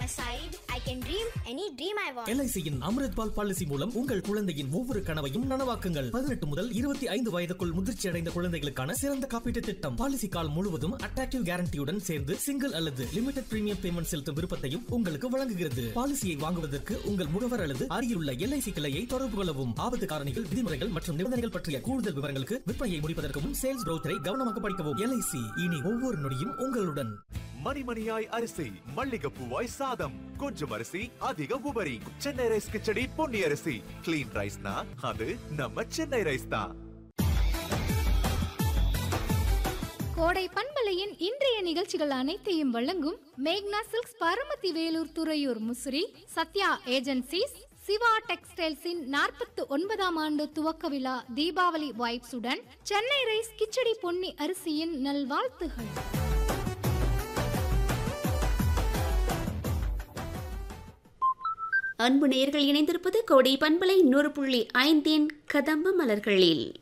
my side, I can dream any dream I want. எல்ஐசியின் Amritbaal policy மூலம் உங்கள் குழந்தையின் ஒவ்வொரு கனவையும் நனவாக்குங்கள் பதினெட்டு முதல் இருபத்தி ஐந்து வயதுக்குள் முதிர்ச்சி அடைந்த குழந்தைகளுக்கான சிறந்த காப்பீட்டு திட்டம் பாலிசி கால் முழுவதும் அட்ராக்டிவ் கேரண்டியுடன் சேர்ந்து சிங்கிள் அல்லது லிமிடெட் பிரீமியம் பேமெண்ட் செலுத்தும் விருப்பத்தையும் உங்களுக்கு வழங்குகிறது பாலிசியை வாங்குவதற்கு உங்கள் முகவர் அல்லது அருகிலுள்ள எல்ஐசி கிளையை தொடர்பு கொள்ளவும் ஆபத்து காரணிகள் விதிமுறைகள் மற்றும் நிபந்தனைகள் பற்றிய கூடுதல் விவரங்களுக்கு விற்பனையை முடிப்பதற்கு முன் சேல்ஸ் ப்ரௌச்சரை கவனமாக படிக்கவும் எல்ஐசி இனி ஒவ்வொரு நொடியும் உங்களுடன் மணிமணியாய் அரிசி மல்லிகைப்பூவாய் சாதம் கொஞ்சம் அரிசி அதிக உபரி சென்னை ரைஸ் கிச்சடி பொன்னி அரிசி கிளீன் ரைஸ்னா அது நம்ம சென்னை ரைஸ் தான் கோடை பண்பலையின் இன்றைய நிகழ்ச்சிகள் அனைத்தையும் வழங்கும் மேக்னா சில்க்ஸ் பரமத்தி வேலூர் துறையூர் முசிறி சத்யா ஏஜென்சிஸ் சிவா டெக்ஸ்டைல்ஸின் நாற்பத்து ஒன்பதாம் ஆண்டு துவக்க விழா தீபாவளி வைப்ஸுடன் சென்னை ரைஸ் கிச்சடி பொன்னி அரிசியின் நல்வாழ்த்துகள் அன்பு நேயர்கள் இணைந்திருப்பது கோடை பண்பலை நூறு புள்ளி ஐந்தின் கதம்ப மலர்களில்